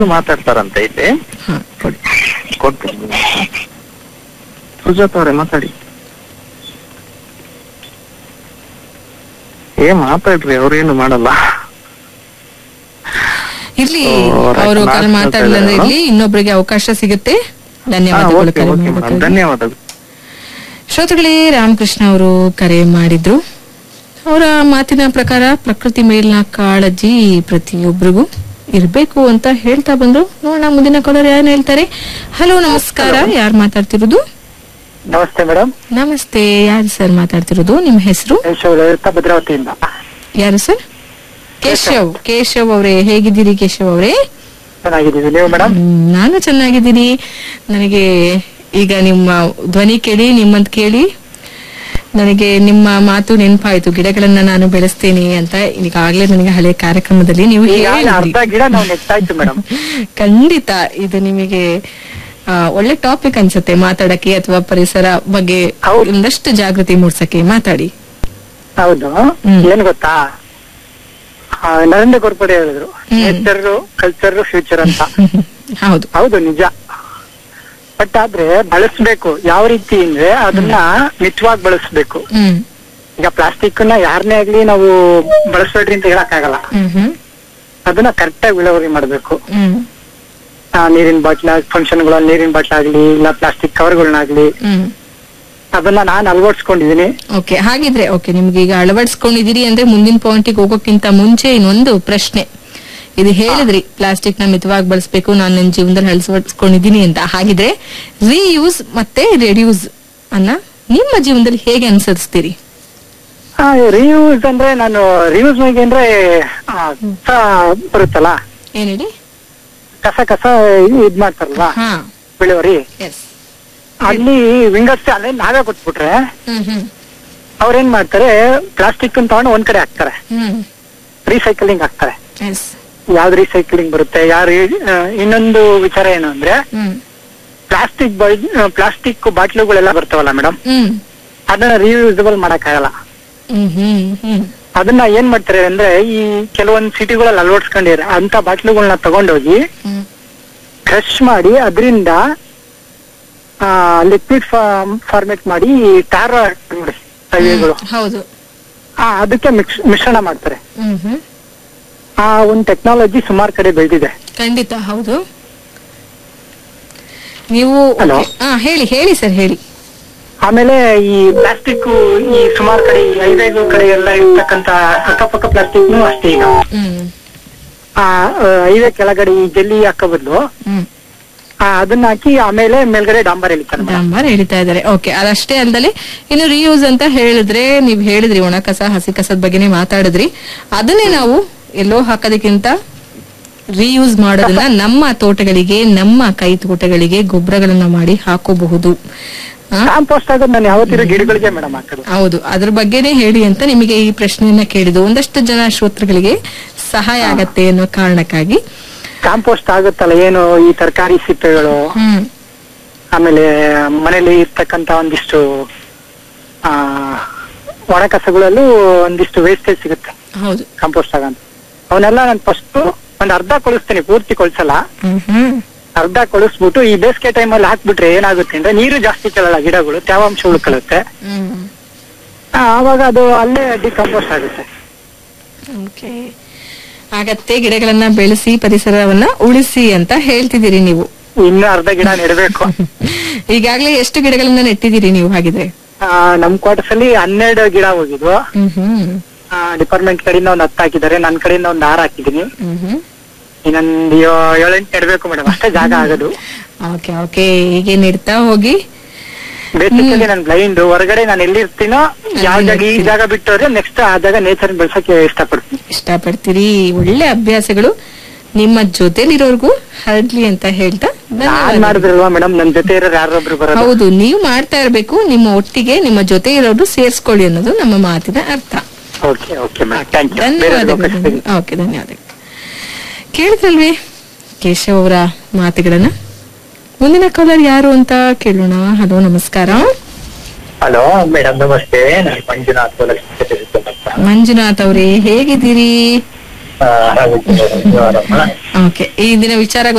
ಮಾತಾಡ್ತಾರಂತ ಇಲ್ಲಿ ಹಾ ಕೊಡಿ ಕೊಡ್ತೀನಿ ಸುಜಾತ ಅವರೇ ಮಾತಾಡಿ ಏ ಮಾತಾಡ್ರಿ ಅವ್ರೇನು ಮಾಡಲ್ಲ ಇರ್ಲಿ ಓ, right. ಅವರು ಕರೆ ಮಾತಾಡ್ತಾ ಮಾತಾಡಲ್ಲ ಅಂದ್ರೆ ಇದ್ದಾರೆ. ಇರ್ಲಿ ಇನ್ನೊಬ್ಬರಿಗೆ ಅವಕಾಶ ಸಿಗುತ್ತೆ ಹಾ, ಧನ್ಯವಾದಗಳು ಓಕೆ, ಕರೆ ಓಕೆ ಮೇಡಮ್. ಮಾಡೋದಕ್ಕಾಗಿ. ಧನ್ಯವಾದಗಳು ಶ್ರೋತೃಗಳೇ ರಾಮಕೃಷ್ಣ ಅವರು ಕರೆ ಮಾಡಿದ್ರು ಅವರ ಮಾತಿನ ಪ್ರಕಾರ ಪ್ರಕೃತಿ ಮೇಲಿನ ಕಾಳಜಿ ಪ್ರತಿಯೊಬ್ಬರಿಗೂ ಇರ್ಬೇಕು ಅಂತ ಹೇಳ್ತಾ ಬಂದ್ರು ನೋಡೋಣ ಮುಂದಿನ ಕಾಲರ್ ಏನ್ ಹೇಳ್ತಾರೆ ಹಲೋ ನಮಸ್ಕಾರ ಯಾರು ಮಾತಾಡ್ತಿರೋದು ನಮಸ್ತೆ ಮೇಡಮ್ ನಮಸ್ತೆ ಯಾರು ಸರ್ ಮಾತಾಡ್ತಿರೋದು ನಿಮ್ಮ ಹೆಸರು ಭದ್ರಾವತಿಯಿಂದ ಯಾರು ಸರ್ ಕೇಶವ್ ಕೇಶವ್ ಅವರೇ ಹೇಗಿದ್ದೀರಿ ಕೇಶವ್ ಅವರೇ ಚೆನ್ನಾಗಿದ್ದೀವಿ ನೀವು ಮೇಡಮ್ ಹ್ಮ್, ನಾನು ಚೆನ್ನಾಗಿದ್ದೀನಿ ನನಗೆ ಈಗ ನಿಮ್ಮ ಧ್ವನಿ ಕೇಳಿ ನಿಮ್ಮಂತ ಕೇಳಿ ನನಗೆ ನಿಮ್ಮ ಮಾತು ನೆನಪಾಯ್ತು ಗಿಡಗಳನ್ನ ನಾನು ಬೆಳೆಸ್ತೇನೆ ಅಂತ ಈಗಾಗಲೇ ನನಗೆ ಹಳೆ ಕಾರ್ಯಕ್ರಮದಲ್ಲಿ ನೀವು ಈಗ ಹೇಳಿದ್ರಿ ಅರ್ಧ ಗಿಡ ನಾವು ನೆಟ್ಟಾಯ್ತು ಮೇಡಮ್ ಖಂಡಿತ ಇದು ನಿಮಗೆ ಆ, ಒಳ್ಳೆ ಟಾಪಿಕ್ ಅನ್ಸುತ್ತೆ ಮಾತಾಡಕ್ಕೆ ಅಥವಾ ಪರಿಸರ ಬಗ್ಗೆ ಹೌದು. ಒಂದಷ್ಟು ಜಾಗೃತಿ ಮೂಡ್ಸಕ್ಕೆ ಮಾತಾಡಿ ಹೌದು ಹ್ಮ್. ಏನ್ ಗೊತ್ತಾ ಆ, ನರೇಂದ್ರ ಗೋರ್ಪಡೆ ಹೇಳಿದ್ರು ಹ್ಮ್. ನೇಚರ್ ಕಲ್ಚರ್ ಫ್ಯೂಚರ್ ಅಂತ ಹೌದು ಹೌದು ನಿಜ ಬಟ್ ಆದ್ರೆ ಬಳಸ್ಬೇಕು ಯಾವ ರೀತಿ ಅಂದ್ರೆ ಅದನ್ನ ಮಿತವಾಗಿ ಬಳಸ್ಬೇಕು ಹ್ಮ್ ಈಗ ಪ್ಲಾಸ್ಟಿಕ್ ನ ಯಾರನ್ನೇ ಆಗ್ಲಿ ನಾವು ಬಳಸ್ಬೇಡ್ರಿ ಅಂತ ಹೇಳಕ್ಕಾಗಲ್ಲ ಹ್ಮ್ ಹ್ಮ್ ಅದನ್ನ ಕರೆಕ್ಟ್ ಆಗಿ ವಿಲೇವಾರಿ ಮಾಡ್ಬೇಕು ಹ್ಮ್ ಆ, ನೀರಿನ ಬಾಟ್ಲ ಫಂಕ್ಷನ್ ಗಳಲ್ಲಿ ನೀರಿನ ಬಾಟ್ಲ ಆಗ್ಲಿ ಇಲ್ಲ ಪ್ಲಾಸ್ಟಿಕ್ ಕವರ್ಗಳನ್ನಾಗ್ಲಿ ಹ್ಮ್ ಅದನ್ನ ನಾನು ಅಳವಡಿಸ್ಕೊಂಡಿದೀನಿ ಓಕೆ ಹಾಗಿದ್ರೆ ಓಕೆ ನಿಮ್ಗೆ ಈಗ ಅಳವಡಿಸ್ಕೊಂಡಿದ್ದೀರಿ ಅಂದ್ರೆ ಮುಂದಿನ ಪಾಯಿಂಟಿಗೆ ಹೋಗೋಕ್ಕಿಂತ ಮುಂಚೆ ಇನ್ನೊಂದು ಪ್ರಶ್ನೆ ಇದು ಹೇಳಿದ್ರಿ ಪ್ಲಾಸ್ಟಿಕ್ ನ ಮಿತವಾಗಿ ಬಳಸಬೇಕು ನಾನು ನನ್ನ ಜೀವನದಲ್ಲಿ ಅಳವಡಿಸ್ಕೊಂಡಿದ್ದೀನಿ ಅಂತ ಹಾಗಿದ್ರೆ ರೀಯೂಸ್ ಮತ್ತೆ ರೆಡ್ಯೂಸ್ ಅನ್ನ ನಿಮ್ಮ ಜೀವನದಲ್ಲಿ ಹೇಗೆ ಅನುಸರಿಸ್ತೀರಿ ರಿಯೂಸ್ ಅಂದ್ರೆ ನಾನು ರಿಯೂಸ್ ಬಗ್ಗೆ ಅಂದ್ರೆ ಆ, ಕಸ ಬರುತ್ತಲ್ಲ ಏನ್ ಹೇಳಿ ಕಸ ಕಸ ಇದ್ ಮಾಡ್ತಾರಲ್ವಾ ಹಾ ಬೆಳೆವರಿ ಎಸ್ ಅಲ್ಲಿ ವಿಂಗರ್ಸ್ ಅಲ್ಲೇ ನಾವೇ ಕೊಟ್ಬಿಟ್ರೆ ಹ್ಮ್ ಹ್ಮ್ ಅವ್ರೇನ್ ಮಾಡ್ತಾರೆ ಪ್ಲಾಸ್ಟಿಕ್ ತಗೊಂಡು ಒಂದ್ ಕಡೆ ಹಾಕ್ತಾರೆ ಹ್ಮ್ ರೀಸೈಕಲಿಂಗ್ ಹಾಕ್ತಾರೆ ಎಸ್ ಯಾವ್ದು ರೀಸೈಕ್ಲಿಂಗ್ ಬರುತ್ತೆ ಯಾರು ಆ, ಇನ್ನೊಂದು ವಿಚಾರ ಏನು ಅಂದ್ರೆ ಹ್ಮ್ ಪ್ಲಾಸ್ಟಿಕ್ ಪ್ಲಾಸ್ಟಿಕ್ ಬಾಟ್ಲುಗಳೆಲ್ಲ ಬರ್ತಾವಲ್ಲ ಮೇಡಮ್ ಹ್ಮ್ ಅದನ್ನ ರಿಯೂಸಬಲ್ ಮಾಡಕ್ಕಾಗಲ್ಲ ಹ್ಮ್ ಹ್ಮ್ ಹ್ಮ್ ಅದನ್ನ ಏನ್ ಮಾಡ್ತಾರೆ ಅಂದ್ರೆ ಈ ಕೆಲವೊಂದ್ ಸಿಟಿಗಳಲ್ಲಿ ಅಳವಡಿಸ್ಕೊಂಡಿರ ಅಂತ ಬಾಟ್ಲುಗಳನ್ನ ತಗೊಂಡೋಗಿ ಹ್ಮ್ ಕ್ರಶ್ ಮಾಡಿ ಅದರಿಂದ ಲಿಕ್ವಿಡ್ ಫಾರ್ಮೇಟ್ ಮಾಡಿ ಟಾರ್ ನೋಡಿ ಹೈವೇಗಳು ಹೌದು ಆ, ಅದಕ್ಕೆ ಮಿಕ್ಸ್ ಮಿಶ್ರಣ ಮಾಡ್ತಾರೆ ಹ್ಮ್ ಹ್ಮ್ ಆ ಒಂದು ಟೆಕ್ನಾಲಜಿ ಸುಮಾರು ಕಡೆ ಬೆಳೆದಿದೆ ಖಂಡಿತ ಹೌದು ನೀವು Hello? okay. ಹಾ ಹೇಳಿ ಹೇಳಿ ಸರ್ ಹೇಳಿ ಆಮೇಲೆ ಈ ಪ್ಲಾಸ್ಟಿಕ್ ಈ ಸುಮಾರು ಕಡೆ ಈ ಹೈವೇಗಳು ಕಡೆ ಎಲ್ಲ ಇರ್ತಕ್ಕಂತ ಅಕ್ಕಪಕ್ಕ ಪ್ಲಾಸ್ಟಿಕ್ ಅಷ್ಟೇ ಈಗ ಹ್ಮ್ ಆ ಹೈವೇ ಕೆಳಗಡೆ ಈ ಜಲ್ಲಿ ಹಾಕೋ ಬದಲು ಹ್ಮ್ ಅದನ್ನ ಹಾಕಿ ಆಮೇಲೆ ಮೇಲ್ಗಡೆ ಡಾಂಬರ್ ಎಳಿತಾರೆ ಮೇಡಮ್. ಡಾಂಬರ್ ಹೇಳ್ತಾ ಇದ್ದಾರೆ ಓಕೆ ಅದಷ್ಟೇ ಅಲ್ದಲೆ ಇನ್ನು ರಿಯೂಸ್ ಅಂತ ಹೇಳಿದ್ರೆ ನೀವ್ ಹೇಳಿದ್ರಿ ಒಣ ಕಸ ಹಸಿ ಕಸದ ಬಗ್ಗೆನೇ ಮಾತಾಡಿದ್ರಿ ಅದನ್ನೇ ನಾವು ಎಲ್ಲೋ ಹಾಕೋದಕ್ಕಿಂತ ರಿಯೂಸ್ ಮಾಡೋದನ್ನ ನಮ್ಮ ತೋಟಗಳಿಗೆ ನಮ್ಮ ಕೈ ತೋಟಗಳಿಗೆ ಗೊಬ್ಬರಗಳನ್ನ ಮಾಡಿ ಹಾಕೋಬಹುದು ಆ? ಕಾಂಪೋಸ್ಟ್ ಆಗೋದು ನಾನು ಯಾವತ್ತಿರೋ ಗಿಡಗಳಿಗೆ ಮೇಡಮ್ ಹಾಕೋದು ಹೌದು ಅದ್ರ ಬಗ್ಗೆನೇ ಹೇಳಿ ಅಂತ ನಿಮಗೆ ಈ ಪ್ರಶ್ನೆಯನ್ನ ಕೇಳಿದ್ದು ಒಂದಷ್ಟು ಜನ ಶ್ರೋತೃಗಳಿಗೆ ಸಹಾಯ ಆಗತ್ತೆ ಅನ್ನೋ ಕಾರಣಕ್ಕಾಗಿ ಕಾಂಪೋಸ್ಟ್ ಆಗುತ್ತಲ್ಲ ಏನು ಈ ತರಕಾರಿ ಸಿಪ್ಪೆಗಳು ಹ್ಮ್ ಆಮೇಲೆ ಮನೇಲಿ ಇರ್ತಕ್ಕಂತ ಒಂದಿಷ್ಟು ಆ ಒಣ ಕಸಗಳಲ್ಲೂ ಒಂದಿಷ್ಟು ವೇಸ್ಟೇಜ್ ಸಿಗುತ್ತೆ ಹೌದು ಕಾಂಪೋಸ್ಟ್ ಆಗಂತ ಅವನ್ನೆಲ್ಲ ನಾನು ಫಸ್ಟ್ ಒಂದ್ ಅರ್ಧ ಕೊಳಿಸ್ತೀನಿ ಪೂರ್ತಿ ಕೊಳ್ಸಲ್ಲ ಹ್ಮ್ ಹ್ಮ್ ಅರ್ಧ ಕೊಳಿಸ್ಬಿಟ್ಟು ಈ ಬೇಸಿಗೆ ಟೈಮಲ್ಲಿ ಹಾಕ್ಬಿಟ್ರೆ ಏನಾಗುತ್ತೆ ಅಂದ್ರೆ ನೀರು ಜಾಸ್ತಿ ಚೆಲ್ಲಲ್ಲ ಗಿಡಗಳು ತೇವಾಂಶ ಉಳ್ಕೊಳ್ಳುತ್ತೆ ಹ್ಮ್ ಆ, ಆವಾಗ ಅದು ಅಲ್ಲೇ ಡಿಕಂಪೋಸ್ಟ್ ಆಗುತ್ತೆ ಓಕೆ ಆಗತ್ತೆ ಗಿಡಗಳನ್ನ ಬೆಳೆಸಿ ಪರಿಸರವನ್ನ ಉಳಿಸಿ ಅಂತ ಹೇಳ್ತಿದ್ದೀರಿ ನೀವು ಇನ್ನು ಅರ್ಧ ಗಿಡ ನೆಡಬೇಕು ಈಗಾಗ್ಲೇ ಎಷ್ಟು ಗಿಡಗಳನ್ನ ನೆಟ್ಟಿದ್ದೀರಿ ನೀವು ಹಾಗಿದ್ರೆ ನಮ್ ಕ್ವಾರ್ಟರ್ಸ್ ಅಲ್ಲಿ ಹನ್ನೆರಡು ಗಿಡ ಹೋಗಿದ್ವು ಹ್ಮ್ ಹ್ಮ್ ಡಿಪಾರ್ಟ್ಮೆಂಟ್ ಕಡೆಯಿಂದ ಒಂದ್ ಹತ್ತು ಹಾಕಿದ್ದಾರೆ ನನ್ ಕಡೆಯಿಂದ ಒಂದ್ ಆರು ಹಾಕಿದೀನಿ ಹ್ಮ್ ಹ್ಮ್ ಇನ್ನೊಂದ್ ಯೋ- ಏಳೆಂಟು ನೆಡ್ಬೇಕು ಮೇಡಮ್ ಅಷ್ಟೇ ಜಾಗ ಆಗೋದು ಓಕೆ ಓಕೆ ಹೀಗೆ ನೆಡ್ತಾ ಹೋಗಿ ಬೇಸಿಕಲಿ ನಾನು ಬ್ಲೈಂಡ್ ಹೊರಗಡೆ ನಾನು ಎಲ್ಲಿರ್ತೀನೋ ಯಾವ ಜಾಗ ಈ ಜಾಗ ಬಿಟ್ಟವ್ರೆ ನೆಕ್ಸ್ಟ್ ಆ ಜಾಗ ನೇಚರ್ ಬೆಳ್ಸಕ್ಕೆ ಇಷ್ಟಪಡ್ತೀನಿ ಇಷ್ಟಪಡ್ತೀರಿ ಒಳ್ಳೆ ಅಭ್ಯಾಸಗಳು ನಿಮ್ಮ ಜೊತೆಲಿರೋರ್ಗೂ ಹರಡ್ಲಿ ಅಂತ ಹೇಳ್ತಾ ನಾನ್ ಧನ್ಯವಾದ ಮಾಡಿದ್ರಲ್ವಾ ಮೇಡಮ್ ನನ್ ಜೊತೆ ಇರೋರು ಯಾರೊಬ್ರು ಬರೋದು ಹೌದು ನೀವು ಮಾಡ್ತಾ ಇರ್ಬೇಕು ನಿಮ್ಮ ಒಟ್ಟಿಗೆ ನಿಮ್ಮ ಜೊತೆ ಇರೋರು ಸೇರ್ಸ್ಕೊಳ್ಳಿ ಅನ್ನೋದು ನಮ್ಮ ಮಾತಿನ ಅರ್ಥ okay okay madam thank you ಧನ್ಯವಾದಗಳು ಓಕೆ ಧನ್ಯವಾದಗಳು ಕೇಳಿದ್ರಲ್ವೇ ಕೇಶವ್ ಅವರ ಮಾತುಗಳನ್ನ ಮುಂದಿನ ಕಾಲರ್ ಯಾರು ಅಂತ ಕೇಳೋಣ ಹಲೋ ನಮಸ್ಕಾರ ಹಲೋ ಮೇಡಮ್ ನಮಸ್ತೆ ನಾನು ಮಂಜುನಾಥ್ ಲಕ್ಷ್ಮೀ ಅಂತ ಮಂಜುನಾಥ್ ಅವರೇ ಹೇಗಿದ್ದೀರಿ ಆರಾಮಿದ್ದೀನಿ ನೀವು ಆರಾಮ ಓಕೆ ಈ ದಿನ ವಿಚಾರ